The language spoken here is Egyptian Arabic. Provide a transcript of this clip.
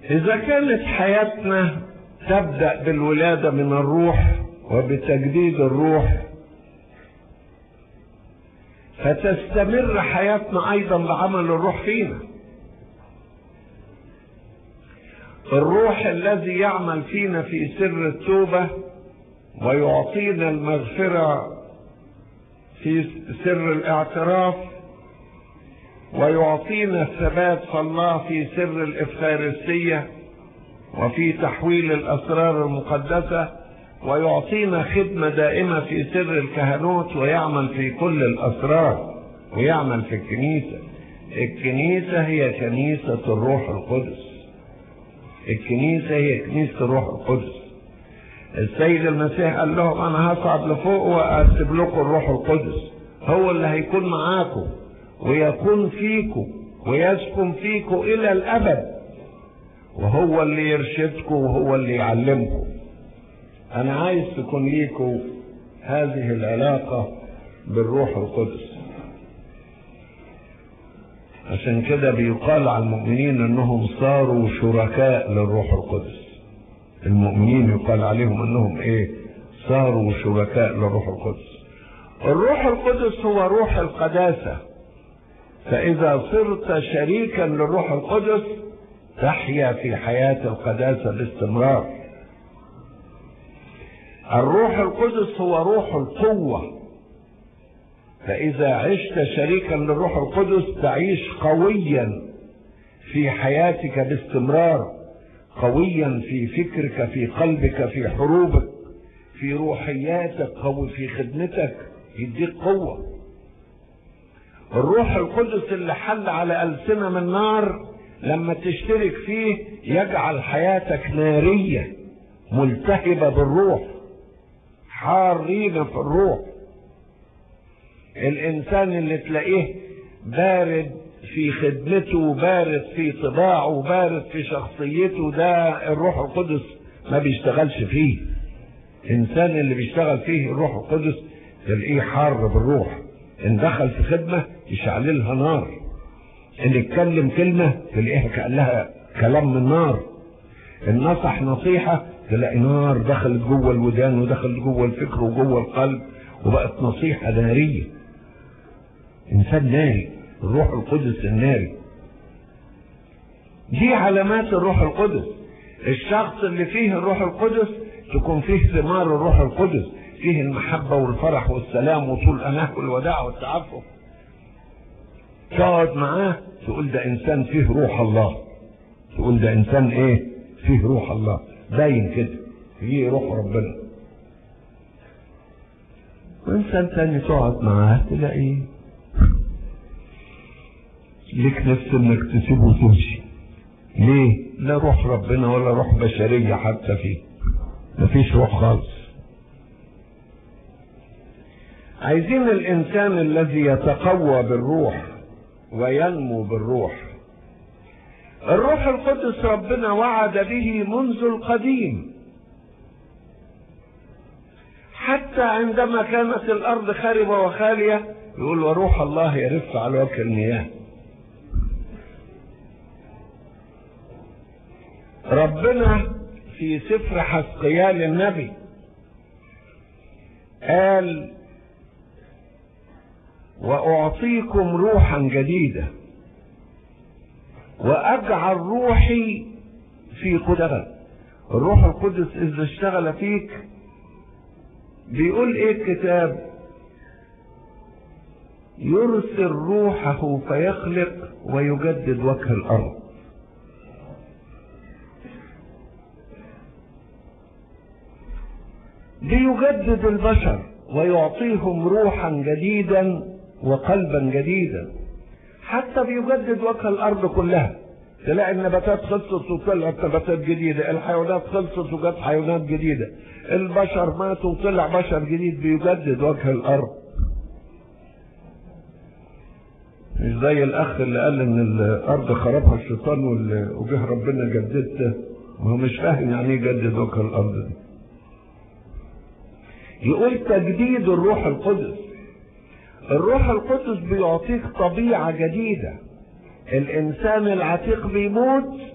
إذا كانت حياتنا تبدأ بالولادة من الروح وبتجديد الروح فتستمر حياتنا أيضا بعمل الروح فينا الروح الذي يعمل فينا في سر التوبة ويعطينا المغفرة في سر الاعتراف ويعطينا الثبات في الله في سر الإفخارستية وفي تحويل الأسرار المقدسة ويعطينا خدمة دائمة في سر الكهنوت ويعمل في كل الأسرار ويعمل في الكنيسة الكنيسة هي كنيسة الروح القدس الكنيسة هي كنيسة الروح القدس السيد المسيح قال لهم أنا هصعد لفوق وأسيب لكم الروح القدس هو اللي هيكون معاكم ويكون فيكم ويسكن فيكم إلى الأبد وهو اللي يرشدكم وهو اللي يعلمكم انا عايز تكون ليكم هذه العلاقة بالروح القدس عشان كده بيقال على المؤمنين انهم صاروا شركاء للروح القدس المؤمنين يقال عليهم انهم ايه صاروا شركاء للروح القدس الروح القدس هو روح القداسة فاذا صرت شريكا للروح القدس تحيا في حياة القداسة باستمرار الروح القدس هو روح القوة فإذا عشت شريكا للروح القدس تعيش قويا في حياتك باستمرار قويا في فكرك في قلبك في حروبك في روحياتك قوي في خدمتك يديك قوة الروح القدس اللي حل على ألسنة من نار لما تشترك فيه يجعل حياتك نارية ملتهبة بالروح حارين في الروح الإنسان اللي تلاقيه بارد في خدمته بارد في طباعه بارد في شخصيته ده الروح القدس ما بيشتغلش فيه الإنسان اللي بيشتغل فيه الروح القدس تلاقيه حار بالروح إن دخل في خدمة يشعللها نار اللي يتكلم كلمة تلاقيها كأنها كلام من نار النصح نصيحة تلاقي نار دخلت جوه الودان ودخلت جوه الفكر وجوه القلب وبقت نصيحة نارية إنسان ناري الروح القدس الناري دي علامات الروح القدس الشخص اللي فيه الروح القدس تكون فيه ثمار الروح القدس فيه المحبة والفرح والسلام وطول أناه والوداع والتعفف تقعد معاه تقول ده انسان فيه روح الله تقول ده انسان ايه فيه روح الله باين كده فيه روح ربنا وانسان تاني تقعد معاه تلاقيه ليك نفس انك تسيبه وتمشي ليه لا روح ربنا ولا روح بشرية حتى فيه مفيش روح خالص عايزين الانسان الذي يتقوى بالروح وينمو بالروح الروح القدس ربنا وعد به منذ القديم حتى عندما كانت الارض خاربه وخاليه يقول وروح الله يرف على وجه المياه ربنا في سفر حسقيال النبي قال واعطيكم روحا جديده واجعل روحي في قدرة الروح القدس اذا اشتغل فيك بيقول ايه الكتاب يرسل روحه فيخلق ويجدد وجه الارض ليجدد البشر ويعطيهم روحا جديدا وقلبا جديدا حتى بيجدد وجه الارض كلها تلاقي النباتات خلصت وطلعت نباتات جديدة الحيوانات خلصت وجت حيوانات جديدة البشر ماتوا وطلع بشر جديد بيجدد وجه الارض مش زي الاخ اللي قال ان الارض خربها الشيطان وجه ربنا جددته ما هو مش فاهم يعني ايه يجدد وجه الارض دي يقول تجديد الروح القدس الروح القدس بيعطيك طبيعة جديدة الإنسان العتيق بيموت